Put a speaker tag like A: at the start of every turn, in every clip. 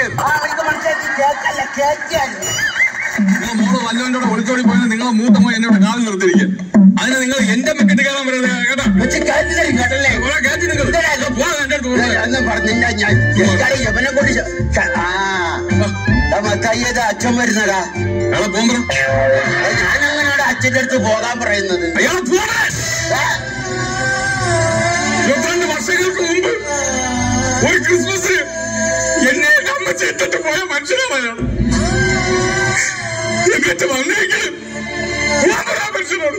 A: Cake
B: ആ ഇത് മനസ്സിലാക്കി കേക്കല്ല കേക്കാണ്
A: നിങ്ങൾ മോള് വല്ലവന്റെ കൂടെ ഒളിച്ചോടി പോയത് നിങ്ങളെ മൂത്ത മോൻ എന്നോട് കാലിൽ നിർത്തിയിരിക്കുക അതിന് നിങ്ങൾ എന്റെ മെക്കിട്ട് കയറാൻ വരുന്നത് കേട്ടോ
B: കൊച്ചു കേട്ടില്ലേ കേട്ടല്ലേ
A: ഓളെ കയറ്റി നിങ്ങൾ പോകാൻ എന്റെ അടുത്ത് കൊണ്ടുവരാൻ.
B: എന്ന് പറഞ്ഞില്ല ഞാൻ കേൾക്കാതെ യവനെ കൊണ്ട് ശ- ശ- ആ ദാ മത്തായിയത് അച്ഛൻ വരുന്നടാ
A: അയാളെ പോകുമ്പോ
B: ഞാൻ അങ്ങനെയാണ് അച്ഛന്റെ അടുത്ത് പോകാൻ പറയുന്നത്
A: അയാളെ പോകണേ
B: ഏ?
A: ഇരുപത്തിരണ്ട് വർഷങ്ങൾക്ക് മുമ്പ് ഒരു ക്രിസ്മസിന് എന്നെ എന്റെ അമ്മച്ചി ഇട്ടിട്ട് പോയ മനുഷ്യനാണ് അയാൾ എന്നിട്ട് വന്നെങ്കിലും പോകാൻ പറയാ മനുഷ്യനോട്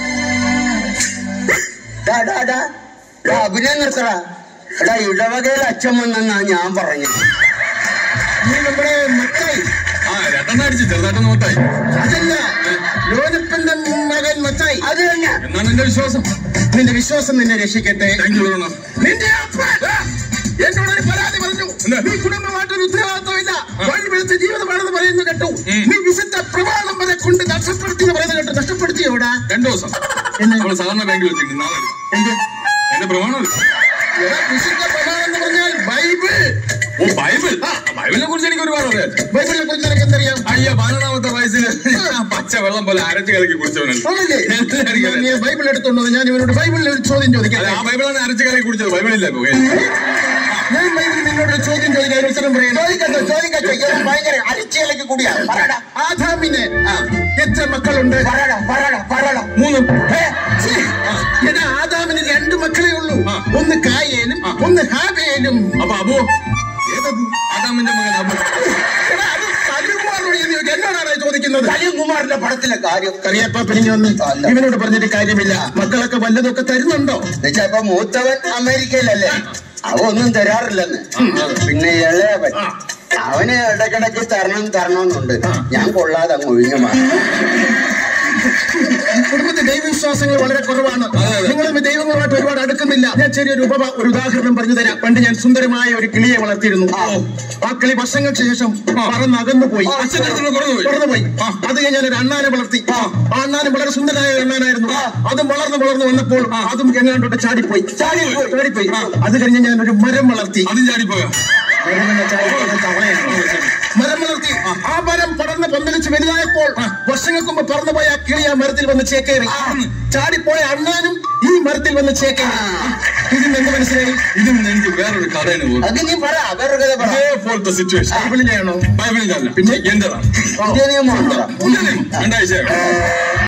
B: ഡാ, ഡാ, ഡാ. ഡാ, അഭിനയം നിർത്തടാ എടാ ഇടവകയിൽ അച്ഛൻ വന്നെന്നാ ഞാൻ പറഞ്ഞത്
C: നീ നമ്മുടെ മത്തായി
A: ആ രണ്ടെണ്ണം അടിച്ച് ചെറുതായിട്ടൊന്ന് നോട്ടായി
C: അതല്ല ലോനപ്പന്റെ മകൻ മത്തായി
B: അത് തന്നെ
A: എന്നാണ് എന്റെ വിശ്വാസം
C: നിന്റെ വിശ്വാസം നിന്നെ രക്ഷിക്കട്ടെ
A: താങ്ക് യു പറയണം
C: നിന്റെ അപ്പൻ എന്നോട് ഒരു പരാതി പറഞ്ഞു
A: എന്താ?
C: നീ കുടുംബമായിട്ടൊരു ഉത്തരവാദിത്തമില്ല വഴി വിളിച്ച ജീവിതമാണെന്ന് പറയുന്നത് കേട്ടു
A: ഉം.
C: നീ വിശുദ്ധ പ്രമാണം വരെ കൊണ്ട് നഷ്ടപ്പെടുത്തി എന്ന് പറയുന്നത് കേട്ടു നഷ്ടപ്പെടുത്തിയോടാ
A: രണ്ടു ദിവസം
C: എന്ന്?
A: നമ്മള് സാധാരണ ബാങ്കിൽ വെച്ചിട്ടുണ്ട് നാളെ എടുക്കാം.
C: എന്ത്
A: എന്റെ പ്രമാണം
C: എടാ, വിശുദ്ധ പ്രമാണം എന്ന് പറഞ്ഞാൽ ബൈബിൾ
A: ഓ ബൈബിൾ ആ, ബൈബിളിനെ കുറിച്ച് എനിക്ക് ഒരുപാട് അറിയാം
C: ബൈബിളിനെ കുറിച്ച് നിനക്ക് എന്തറിയാം
A: അയ്യ പതിനൊന്നാമത്തെ വയസ്സിൽ പച്ച വെള്ളം പോലെ അരച്ച് കലക്കി കുടിച്ചവനാണ്
C: ആണല്ലേ
A: എല്ലാം എനിക്കറിയാം.
C: നീ ബൈബിൾ എടുത്തോണ്ടോ ഞാൻ ഇവനോട് ബൈബിളിൽ ഒരു ചോദ്യം
A: അല്ല
C: ചോദിക്കാം
A: ആ ബൈബിളാണ് അരച്ച് കലക്കി കുടിച്ചത് ബൈബിളില്ല ഇപ്പൊ കയ്യിൽ.
C: ഞാൻ ബൈബിളിൽ നിന്നോട് ഒരു ചോദ്യം ചോദിക്കാൻ ഒരു ഉത്തരം പറയണം
B: ചോദിക്കട്ടെ ചോദിക്കട്ടെ ഇവൻ ഭയങ്കര അരിച്ചയിലേക്ക് കൂടിയാ പറയടാ
C: ആദാമിന് എത്ര മക്കളുണ്ട്
B: പറയടാ പറയടാ പറയടാ
A: മൂന്ന്
B: ഏ,
C: ഛീ, എടാ ആദാമിന് രണ്ട് മക്കളെ ഉള്ളൂ
A: ആ.
C: ഒന്ന് കായേനും
A: ആ.
C: ഒന്ന് ഹാബേനും
A: അപ്പൊ അബു ഏതബു ആദാമിന്റെ മകൻ അബു
C: എടാ, അത് സലിംകുമാറിനോട് ഞാൻ ചോദിക്കാം. എന്നോടാണ് ചോദിക്കുന്നത്
B: സലീംകുമാറിന്റെ പടത്തിലെ കാര്യം
C: കറിയപ്പ പിരിഞ്ഞു വന്ന്
B: അല്ല.
C: ഇവനോട് പറഞ്ഞിട്ട് കാര്യമില്ല മക്കളൊക്കെ വല്ലതൊക്കെ തരുന്നുണ്ടോ
B: എന്നുവെച്ചാ ഇപ്പൊ മൂത്തവൻ അമേരിക്കയിലല്ലേ അവ ഒന്നും തരാറില്ലെന്ന് പിന്നെ ഇളയവൻ അവന് ഇടക്കിടക്ക് തരണം തരണമെന്നുണ്ട് ഞാൻ കൊള്ളാതെ അങ്ങ് ഒഴിഞ്ഞു മാറി
C: കുടുംബത്തിൽ ദൈവവിശ്വാസങ്ങൾ വളരെ കുറവാണ്
A: അതെ, അതെ.
C: നിങ്ങൾ ദൈവങ്ങളുമായിട്ട് ഒരുപാട് അടുക്കുന്നില്ല ഞാൻ ചെറിയൊരു ഉപമ ഒരു ഉദാഹരണം പറഞ്ഞു തരാം പണ്ട് ഞാൻ സുന്ദരമായ ഒരു കിളിയെ വളർത്തിയിരുന്നു ആ കിളി വർഷങ്ങൾക്ക് ശേഷം പറന്നകന്നു പോയി
A: അച്ഛൻ്റെ അടുത്ത് നിന്ന് കുറഞ്ഞുപോയി.
C: പറന്നുപോയി അത് കഴിഞ്ഞ് ഞാൻ ഒരു അണ്ണാനെ വളർത്തി ആ അണ്ണാനും വളരെ സുന്ദരമായ ഒരു അണ്ണാനായിരുന്നു അതും വളർന്നു വളർന്നു വന്നപ്പോൾ അതും എങ്ങാണ്ടോട്ട് ചാടിപ്പോയി
B: ചാടിപ്പോയി.
C: ചാടിപ്പോയി അത് കഴിഞ്ഞ് ഞാൻ ഒരു മരം വളർത്തി
A: അതും ചാടിപ്പോയ
C: മരമെന്ന ചാടിപ്പോയ തവളയാണ്. മരം വളർത്തി ആ മരം പടർന്ന് പന്തലിച്ച് വലുതായപ്പോൾ വർഷങ്ങൾക്ക് മുമ്പ് പറന്നുപോയ ആ കിളി ആ മരത്തിൽ വന്ന് ചേക്കേറി ചാടിപ്പോയ അണ്ണാനും ഈ മരത്തിൽ വന്ന് ചേക്കേറി ഇതിന് എന്ത് മനസ്സിലായി
A: ഇതും എനിക്ക് വേറൊരു കഥയാണ് പോകുന്നത്
B: അത് നീ പറ വേറെ കഥ പറ
A: ഇതേപോലത്തെ സിറ്റുവേഷൻ
C: ബൈബിളിലെയാണോ
A: ബൈബിളിന്റെ അല്ല പിന്നെ എന്റേതാണ്
B: പുതിയ നിയമം ഉണ്ടോ?
A: രണ്ടാഴ്ച